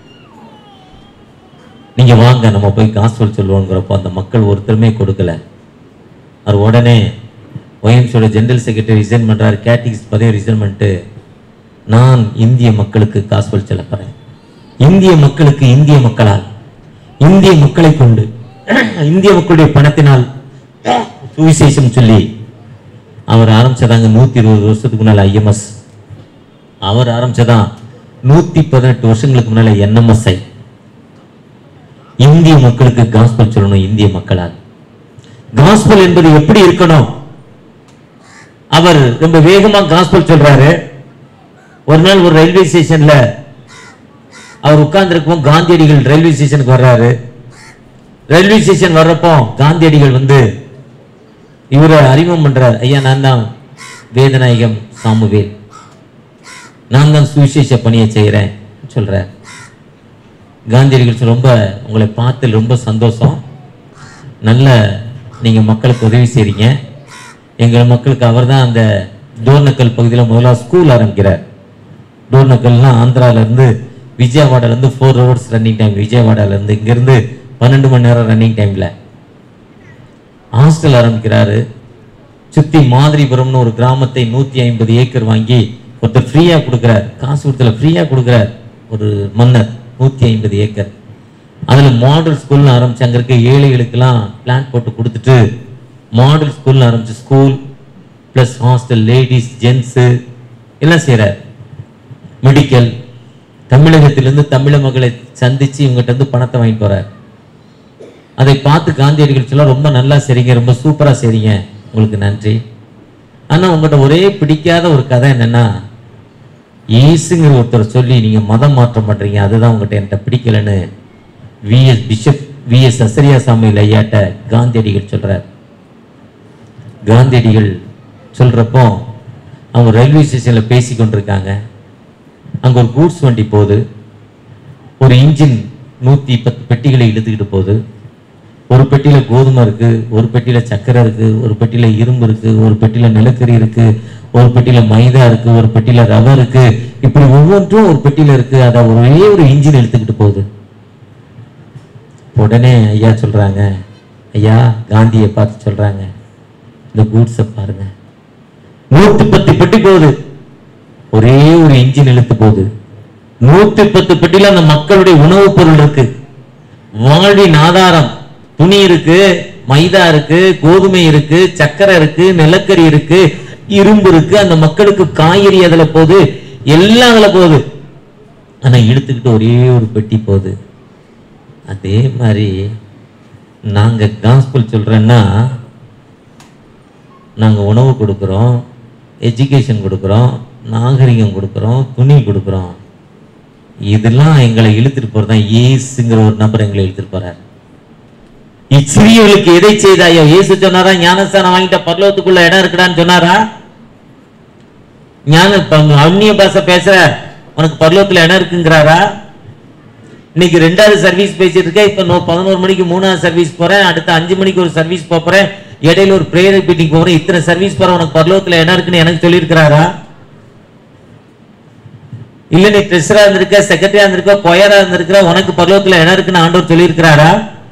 நீங்க வாங்க நம்ம போய் காஸ்பல் சொல்லுவோங்கிறப்போ அந்த மக்கள் ஒருத்தருமே கொடுக்கல அவர் உடனே ஒயம்ஸோட ஜெனரல் செக்ரட்டரி ரிசைன் பண்றாரு கேட்டிக்ஸ் பதவி ரிசைன் பண்ணிட்டு நான் இந்திய மக்களுக்கு காஸ்பல் சொல்ல போறேன் இந்திய மக்களுக்கு இந்திய மக்களால் இந்திய மக்களை கொண்டு இந்திய மக்களுடைய பணத்தினால் சுவிசேஷம் சொல்லி அவர் ஆரம்பிச்சதாங்க நூத்தி இருபது வருஷத்துக்கு முன்னால ஐஎம்எஸ் அவர் ஆரம்பிச்சதான் நூத்தி பதினெட்டு வருஷங்களுக்கு முன்னால என்எம்எஸ்ஐ இந்திய மக்களுக்கு காஸ்பல் சொல்லணும் இந்திய மக்களால் காஸ்பல் என்பது எப்படி இருக்கணும் அவர் ரொம்ப வேகமா காஸ்பல் சொல்றாரு ஒரு நாள் ஒரு ரயில்வே ஸ்டேஷன்ல அவர் உட்கார்ந்துருக்கும் காந்தியடிகள் ரயில்வே ஸ்டேஷனுக்கு வர்றாரு ரயில்வே ஸ்டேஷன் வர்றப்போ காந்தியடிகள் வந்து இவரை அறிமுகம் பண்றார் ஐயா நான் தான் வேதநாயகம் சாமுவேல் நான் தான் சுவிசேஷ பணியை செய்கிறேன் சொல்றார் காந்தியடிகள் சொல்ல, ரொம்ப உங்களை பார்த்து ரொம்ப சந்தோஷம் நல்ல நீங்க மக்களுக்கு உதவி செய்றீங்க எங்கள் மக்களுக்கு அவர்தான் அந்த டோர்னக்கல் பகுதியில் முதல்ல ஸ்கூல் ஆரம்பிக்கிறார் டோர்னக்கல்னா ஆந்திரால இருந்து விஜயவாடால இருந்து ஃபோர் ஹவர்ஸ் ரன்னிங் டைம் விஜயவாடால இருந்து இங்கிருந்து பன்னெண்டு மணி நேரம் ரன்னிங் டைம்ல ஹாஸ்டல் ஆரம்பிக்கிறாரு சுத்தி மாதிரிபுரம்னு ஒரு கிராமத்தை நூத்தி ஐம்பது ஏக்கர் வாங்கி ஒருத்தர் ஃப்ரீயா கொடுக்குறார் காசு கொடுத்துல ஃப்ரீயா கொடுக்குறார் ஒரு மன்னர் நூத்தி ஐம்பது ஏக்கர் அதுல மாடல் ஸ்கூல்னு ஆரம்பிச்சு அங்க இருக்க ஏழைகளுக்கெல்லாம் பிளான் போட்டு கொடுத்துட்டு மாடல் ஸ்கூல்னு ஆரம்பிச்சு school plus hostel ladies gents எல்லாம் செய்கிறார் மெடிக்கல் தமிழகத்திலிருந்து தமிழ மக்களை சந்திச்சு இவங்ககிட்ட இருந்து பணத்தை வாங்கிட்டு போறார் அதை பார்த்து காந்தியடிகள் சொல்ல ரொம்ப நல்லா செய்றீங்க ரொம்ப சூப்பரா செய்றீங்க உங்களுக்கு நன்றி ஆனா உங்கள்கிட்ட ஒரே பிடிக்காத ஒரு கதை என்னன்னா இயேசுங்கிற ஒருத்தர் சொல்லி நீங்க மதம் மாற்றம் பண்றீங்க அதுதான் உங்கள்கிட்ட என்கிட்ட பிடிக்கலன்னு விஎஸ் பிஷப் விஎஸ் அசரியா சாமியில் ஐயாட்ட காந்தியடிகள் சொல்றார் காந்தியடிகள் சொல்றப்போ அவங்க ரயில்வே ஸ்டேஷன்ல பேசி கொண்டிருக்காங்க அங்க ஒரு கூட்ஸ் வண்டி போகுது ஒரு இன்ஜின் நூத்தி பத்து பெட்டிகளை இழுத்துக்கிட்டு போகுது ஒரு பெட்டியில கோதுமை இருக்கு ஒரு பெட்டியில சக்கரை இருக்கு ஒரு பெட்டியில இரும்பு இருக்கு ஒரு பெட்டியில நிலக்கரி இருக்கு ஒரு பெட்டியில மைதா இருக்கு ஒரு பெட்டியில ரவை இருக்கு இப்படி ஒவ்வொன்றும் ஒரு பெட்டியில இருக்கு அதை ஒரே ஒரு இன்ஜின் இழுத்துக்கிட்டு போகுது உடனே ஐயா சொல்றாங்க ஐயா காந்தியை பார்த்து சொல்றாங்க இந்த கூட்ஸை பாருங்க நூத்தி பத்து பெட்டி போகுது ஒரே ஒரு இன்ஜின் இழுத்து போகுது நூத்தி பத்து பெட்டியில அந்த மக்களுடைய உணவுப் பொருள் இருக்கு வாழ்வின் ஆதாரம் துணி இருக்கு மைதா இருக்கு கோதுமை இருக்கு சக்கரை இருக்கு நிலக்கரி இருக்கு இரும்பு இருக்கு அந்த மக்களுக்கு காய்கறி அதுல போகுது எல்லாம் அதுல போகுது ஆனா இழுத்துக்கிட்டு ஒரே ஒரு பெட்டி போகுது அதே மாதிரி நாங்க காஸ்பல் சொல்றேன்னா நாங்க உணவு கொடுக்குறோம் எஜுகேஷன் கொடுக்குறோம் நாகரிகம் கொடுக்குறோம் துணி கொடுக்குறோம் இதெல்லாம் எங்களை இழுத்துட்டு போறதுதான் இயேசுங்கிற ஒரு நபர் எங்களை இழுத்துட்டு போறார் இச்சிறியவர்களுக்கு எதை செய்தாயோ இயேசு சொன்னாரா ஞானஸ்தானம் வாங்கிட்ட பரலோகத்துக்குள்ள இடம் இருக்குடான்னு சொன்னாரா ஞான ப- அந்நிய பாஷை பேசுற உனக்கு பரலோகத்துல இடம் இருக்குங்கிறாரா இன்னைக்கு ரெண்டாவது சர்வீஸ் பேசிட்டு இருக்கேன் இப்ப நோ- பதினோரு மணிக்கு மூணாவது சர்வீஸ் போறேன் அடுத்த அஞ்சு மணிக்கு ஒரு சர்வீஸ் போறேன் இடையில ஒரு பிரேயர் மீட்டிங் போறேன் இத்தனை சர்வீஸ் போற உனக்கு பரலோகத்துல இடம் இருக்குன்னு எனக்கு சொல்லியிருக்கிறாரா இல்ல நீ ட்ரெஸரா இருந்திருக்க செக்ரட்டரியா இருந்திருக்க கொயரா இருந்திருக்கிற உனக்கு பரலோகத்துல இடம் இருக்குன்னு ஆண்டவர் சொல்லியிருக்கிறாரா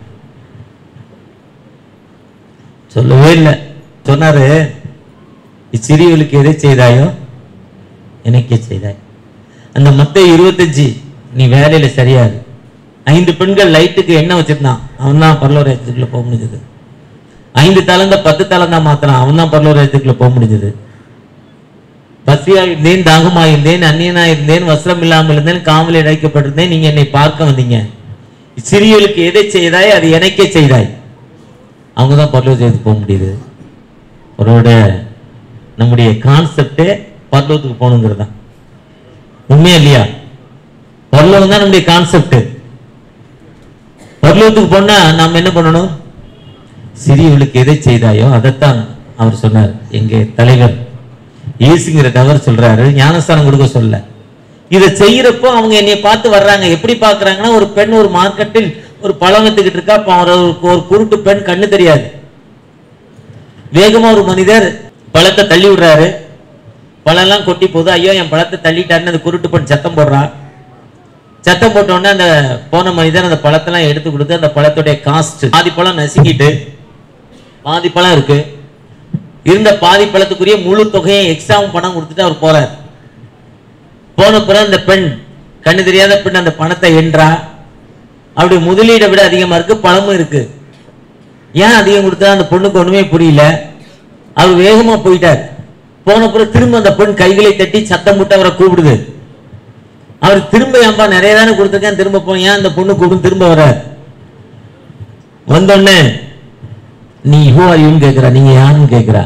சொல்லவே இல்லை சொன்னாரு இச்சிறியவளுக்கு எதை செய்தாயோ எனக்கே செய்தாய் அந்த மத்த இருபத்தஞ்சு நீ வேலையில சரியாது ஐந்து பெண்கள் லைட்டுக்கு எண்ணெய் வச்சிருந்தான் அவன் தான் பரலோரத்துக்குள்ள போக முடிஞ்சது ஐந்து தலந்த பத்து தலந்தா மாத்தினான் அவன் தான் பரலோரத்துக்குள்ள போக முடிஞ்சது பசியாக இருந்தேன் தாகமாக இருந்தேன் அந்நியனாக இருந்தேன் வஸ்திரம் இல்லாமல் இருந்தேன் காவலில் அடைக்கப்பட்டிருந்தேன் நீங்க என்னை பார்க்க வந்தீங்க சிறியவளுக்கு எதை செய்தாய் அது எனக்கே செய்தாய் அவங்க தான் பரலோகத்துக்கு போக முடியுது அவரோட நம்முடைய கான்செப்டே பரலோகத்துக்கு போகணுங்கிறது தான் உண்மையா இல்லையா பரலோகம் தான் நம்முடைய கான்செப்ட் பரலோகத்துக்கு போனா நாம் என்ன பண்ணணும் சிறியவளுக்கு எதை செய்தாயோ அதைத்தான் அவர் சொன்னார் எங்க தலைவர் இயேசுங்கிற டவர் சொல்றாரு ஞானஸ்தானம் கொடுக்க சொல்ல இதை செய்யறப்போ அவங்க என்னைய பார்த்து வர்றாங்க எப்படி பார்க்கறாங்கன்னா ஒரு பெண் ஒரு மார்க்கெட்டில் ஒரு பழம் வித்துக்கிட்டு இருக்கா அப்ப அவருக்கு ஒரு குருட்டு பெண் கண்ணு தெரியாது வேகமா ஒரு மனிதர் பழத்தை தள்ளி விடுறாரு பழம்லாம் கொட்டி போகுது ஐயோ என் பழத்தை தள்ளிட்டாருன்னு அந்த குருட்டு பெண் சத்தம் போடுறான் சத்தம் போட்ட உடனே அந்த போன மனிதன் அந்த பழத்தெல்லாம் எடுத்து கொடுத்து அந்த பழத்துடைய காஸ்ட் பாதி பழம் நசுக்கிட்டு பாதி பழம் இருக்கு இருந்த பாதி பழத்துக்குரிய முழு தொகையை எக்ஸ்ட்ராவும் பணம் கொடுத்துட்டு அவர் போறார் போன பிறகு அந்த பெண் கண்ணு தெரியாத பெண் அந்த பணத்தை என்றா அப்படி முதலீடை விட அதிகமா இருக்கு பணமும் இருக்கு ஏன் அதிகம் கொடுத்தா அந்த பொண்ணுக்கு ஒண்ணுமே புரியல அவர் வேகமா போயிட்டார் போன பிறகு திரும்ப அந்த பெண் கைகளை தட்டி சத்தம் போட்டு அவரை கூப்பிடுது அவர் திரும்ப ஏன்பா நிறைய தானே கொடுத்துருக்கேன் திரும்ப போய் ஏன் அந்த பொண்ணு கூப்பிட்டு திரும்ப வர வந்தோடனே நீ ஹூ ஆர் யூன்னு கேட்கிறா நீங்க யாருன்னு கேட்கிறா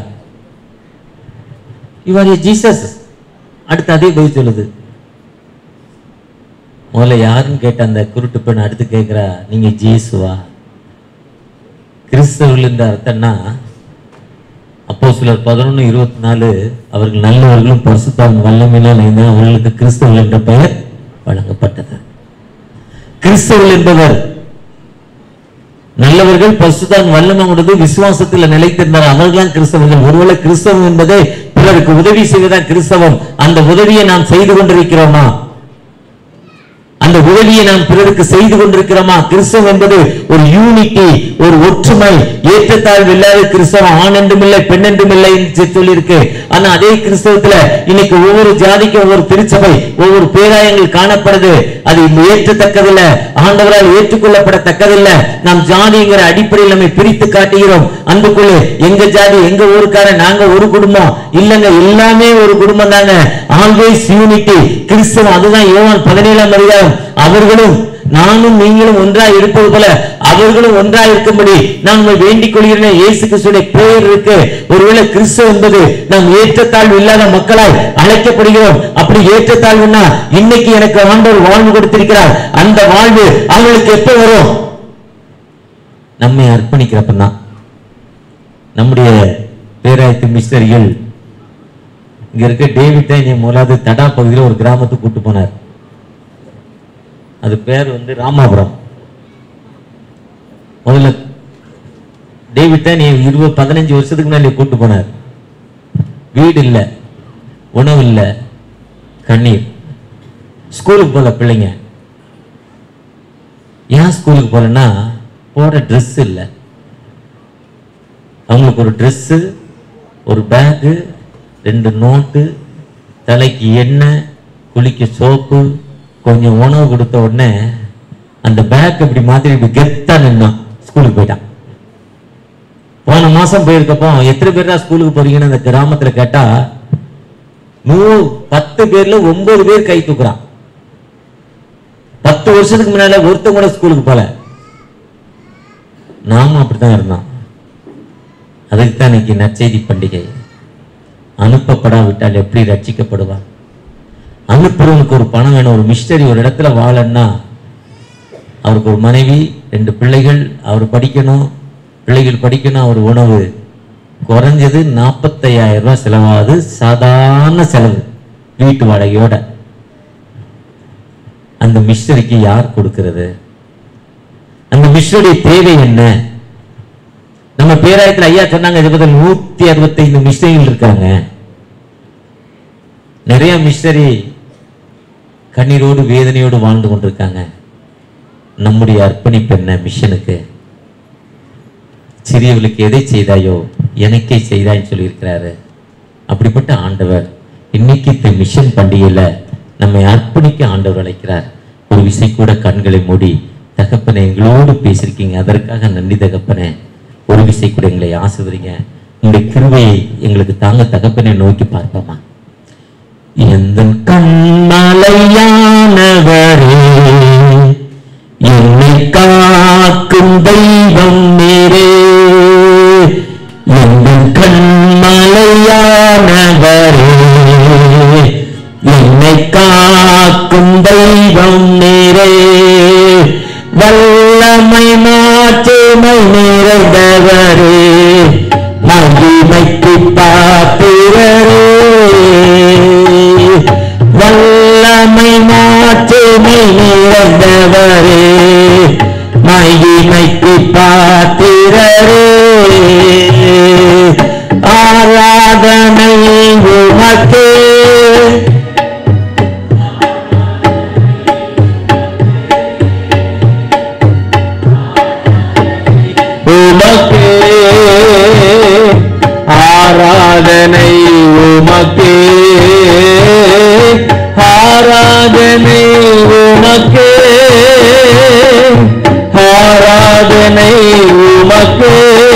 இவர் ஜீசஸ் அடுத்து அதே பதில் சொல்லுது முதல்ல யாருன்னு கேட்ட அந்த குருட்டு பெண் அடுத்து கேட்கிறா நீங்க ஜேசுவா கிறிஸ்தவர்கள் இந்த அர்த்தம்னா அப்போ சிலர் பதினொன்று இருபத்தி நாலு அவர்கள் நல்லவர்களும் பரிசுத்தான் வல்லமையினால் இணைந்து அவர்களுக்கு கிறிஸ்தவர்கள் என்ற பெயர் வழங்கப்பட்டது கிறிஸ்தவர்கள் என்பவர் நல்லவர்கள் பரிசுத்தான் வல்லமை கொண்டது விசுவாசத்தில் நிலைத்திருந்தார் அவர்கள்தான் கிறிஸ்தவர்கள் ஒருவேளை கிறிஸ்தவம் என்பதே பிறருக்கு உதவி செய்வதா கிறிஸ்தவம் அந்த உதவியை நாம் செய்து கொண்டிருக்கிறோமா அந்த உதவியை நாம் பிறருக்கு செய்து கொண்டிருக்கிறோமா கிறிஸ்தவம் என்பது ஒரு யூனிட்டி ஒரு ஒற்றுமை ஏற்றத்தாழ்வு இல்லாத கிறிஸ்தவம் ஆண் என்றும் இல்லை பெண் என்றும் இல்லை என்று சொல்லியிருக்கு ஆனா அதே கிறிஸ்தவத்துல இன்னைக்கு ஒவ்வொரு ஜாதிக்கும் ஒவ்வொரு திருச்சபை ஒவ்வொரு பேராயங்கள் காணப்படுது அது ஏற்றத்தக்கதில்ல ஆண்டவரால் ஏற்றுக்கொள்ளப்படத்தக்கதில்ல நாம் ஜாதிங்கிற அடிப்படையில் நம்மை பிரித்து காட்டுகிறோம் அன்புக்குள்ளே எங்க ஜாதி எங்க ஊருக்காரன் நாங்க ஒரு குடும்பம் இல்லங்க எல்லாமே ஒரு குடும்பம் தாங்க ஆல்வேஸ் யூனிட்டி கிறிஸ்தவம் அதுதான் யோவான் பதினேழாம் அதிகாரம் அவர்களும் நானும் நீங்களும் ஒன்றாய் இருப்பது போல அவர்களும் ஒன்றாய் இருக்கும்படி நான் உங்களை வேண்டிக் கொள்கிறேன் இயேசு கிறிஸ்துடைய பெயர் இருக்கு ஒருவேளை கிறிஸ்து என்பது நாம் ஏற்றத்தாழ்வு இல்லாத மக்களாய் அழைக்கப்படுகிறோம் அப்படி ஏற்றத்தாழ்வுன்னா இன்னைக்கு எனக்கு ஆண்டவர் வாழ்வு கொடுத்திருக்கிறார் அந்த வாழ்வு அவங்களுக்கு எப்ப வரும் நம்மை அர்ப்பணிக்கிறப்பதான் நம்முடைய பேராயத்து மிஷனரிகள் இங்க இருக்க டேவிட் தான் என்னை முதலாவது தடா பகுதியில் ஒரு கிராமத்துக்கு கூட்டு போனார் அது பேர் வந்து ராமாபுரம் முதல்ல டேவிட் தான் நீ இருபது பதினஞ்சு வருஷத்துக்கு முன்னாடி கூட்டு போனார் வீடு இல்லை உணவு இல்லை கண்ணீர் ஸ்கூலுக்கு போகல பிள்ளைங்க ஏன் ஸ்கூலுக்கு போகலன்னா போட ட்ரெஸ் இல்லை அவங்களுக்கு ஒரு ட்ரெஸ்ஸு ஒரு பேகு ரெண்டு நோட்டு தலைக்கு எண்ணெய் குளிக்க சோப்பு கொஞ்சம் உணவு கொடுத்த உடனே அந்த பேக் இப்படி மாத்திரி இப்படி கெத்தா நின்னான் ஸ்கூலுக்கு போயிட்டான் போன மாசம் போயிருக்கப்போ எத்தனை பேர் தான் ஸ்கூலுக்கு போறீங்கன்னு அந்த கிராமத்துல கேட்டா நூறு பத்து பேர்ல ஒன்பது பேர் கை தூக்குறான் பத்து வருஷத்துக்கு முன்னால ஒருத்தன் கூட ஸ்கூலுக்கு போல நாமும் அப்படித்தான் இருந்தோம் அதுக்கு தான் இன்னைக்கு நற்செய்தி பண்டிகை அனுப்பப்படாவிட்டால் எப்படி ரட்சிக்கப்படுவான் அனுப்புறவனுக்கு ஒரு பணம் வேணும் ஒரு மிஸ்டரி ஒரு இடத்துல வாழன்னா அவருக்கு ஒரு மனைவி ரெண்டு பிள்ளைகள் அவர் படிக்கணும் பிள்ளைகள் படிக்கணும் அவர் உணவு குறைஞ்சது நாற்பத்தையாயிரம் ரூபாய் செலவாகுது சாதாரண செலவு வீட்டு வாடகையோட அந்த மிஸ்டரிக்கு யார் கொடுக்கிறது அந்த மிஸ்டருடைய தேவை என்ன நம்ம பேராயத்துல ஐயா சொன்னாங்க இதை பத்தி நூத்தி அறுபத்தைந்து மிஷனரிகள் இருக்காங்க நிறைய மிஷனரி கண்ணீரோடு வேதனையோடு வாழ்ந்து கொண்டிருக்காங்க நம்முடைய அர்ப்பணிப்பு என்ன மிஷனுக்கு சிறியவளுக்கு எதை செய்தாயோ எனக்கே செய்தாய்ன்னு சொல்லியிருக்கிறாரு அப்படிப்பட்ட ஆண்டவர் இன்னைக்கு இந்த மிஷன் பண்டிகையில நம்மை அர்ப்பணிக்க ஆண்டவர் அழைக்கிறார் ஒரு விசை கூட கண்களை மூடி தகப்பனை எங்களோடு பேசியிருக்கீங்க அதற்காக நன்றி தகப்பனே ஒரு விசை கூட எங்களை ஆசிர்வதிங்க உங்களுடைய கிருபையை எங்களுக்கு தாங்க தகப்பனை நோக்கி பார்ப்போமா எந்த கண்மலையானவரே என்னை காக்கும் தெய்வம் நீரே எந்த கண்மலையானவரே என்னை காக்கும் தெய்வம் நீரே வல்லமை மாற்றுமை நிறைந்தவரே மகிமைக்கு பாத்திரரே வல்லமை மாற்றுமை நிறைந்தவரே மகிமைக்கு பாத்திரரே ஆராதனை உமக்கே உமக்கே ஆராதனை உமக்கே ஆராதனை உமக்கே ஆராதனை உமக்கே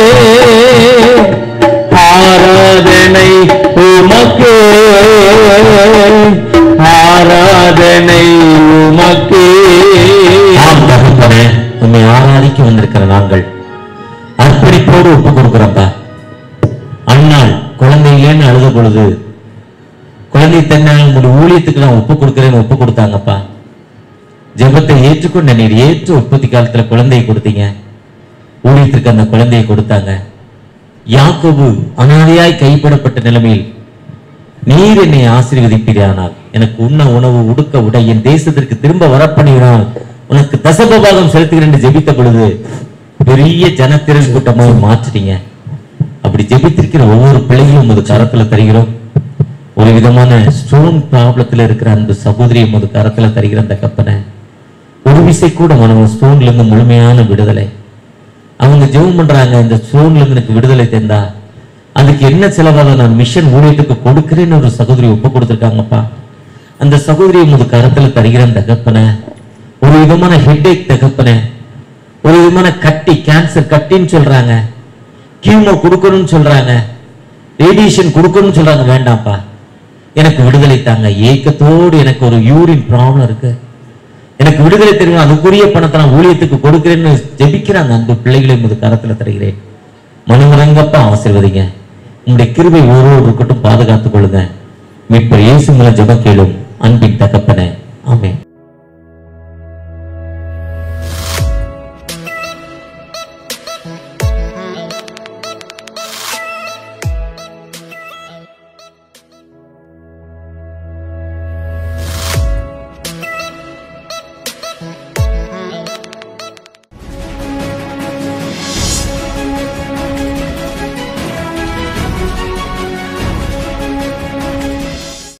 ஆராதனை உமக்கே ஆராதனை உமக்கே ஆம் தகப்பனே உண்மை ஆராதிக்க வந்திருக்கிற நாங்கள் அர்ப்பணிப்போடு ஒப்பு கொடுக்கிறோம்ப்பா அண்ணாள் குழந்தையிலேன்னு அழுத பொழுது குழந்தை தன்னை உங்களுடைய ஊழியத்துக்கு நான் ஒப்பு கொடுக்கிறேன்னு ஒப்பு கொடுத்தாங்கப்பா ஜெபத்தை ஏற்றுக்கொண்ட நீர் ஏற்று உற்பத்தி காலத்துல குழந்தையை கொடுத்தீங்க ஊழியத்திற்கு அந்த குழந்தையை கொடுத்தாங்க யாக்கோபு அனாதையாய் கைப்படப்பட்ட நிலைமையில் நீர் என்னை ஆசீர்வதிப்பீரானால் எனக்கு உண்ண உணவு உடுக்க உடை என் தேசத்திற்கு திரும்ப வரப்பண்ணினால் உனக்கு தசபபாகம் செலுத்துகிறேன் என்று ஜெபித்த பொழுது பெரிய ஜனத்திரள் கூட்டமாக மாற்றிட்டீங்க அப்படி ஜெபித்திருக்கிற ஒவ்வொரு பிள்ளைகளும் உமது கரத்துல தருகிறோம் ஒரு விதமான ஸ்டோன் ப்ராப்ளத்துல இருக்கிற அந்த சகோதரியை உமது கரத்துல தருகிற அந்த கப்பனை ஒரு விசை கூட மனம் ஸ்டோன்ல இருந்து முழுமையான விடுதலை அவங்க ஜெபம் பண்றாங்க இந்த ஸ்டோன்ல இருந்து எனக்கு விடுதலை தந்தா அதுக்கு என்ன செலவாக நான் மிஷன் ஊழியத்துக்கு கொடுக்கிறேன்னு ஒரு சகோதரி ஒப்பு கொடுத்துருக்காங்கப்பா அந்த சகோதரி உமது கரத்துல தருகிற தகப்பனை ஒரு விதமான ஹெட்டேக் தகப்பனை ஒரு விதமான கட்டி கேன்சர் கட்டின்னு சொல்றாங்க கீமோ கொடுக்கணும்னு சொல்றாங்க ரேடியேஷன் கொடுக்கணும்னு சொல்றாங்க வேண்டாம்ப்பா எனக்கு விடுதலை தாங்க ஏக்கத்தோடு எனக்கு ஒரு யூரின் ப்ராப்ளம் இருக்கு எனக்கு விடுதலை தெரியும் அதுக்குரிய பணத்தை நான் ஊழியத்துக்கு கொடுக்கிறேன்னு ஜெபிக்கிறாங்க அந்த பிள்ளைகளை உமது கரத்துல தருகிறேன் மனமுறங்கப்பா ஆசீர்வதிங்க உங்களுடைய கிருபை ஒவ்வொரு இருக்கட்டும் பாதுகாத்துக் கொள்ளுங்க மீட்பர் இயேசு மூலம் ஜெபம் கேளும் அன்பின் தகப்பனே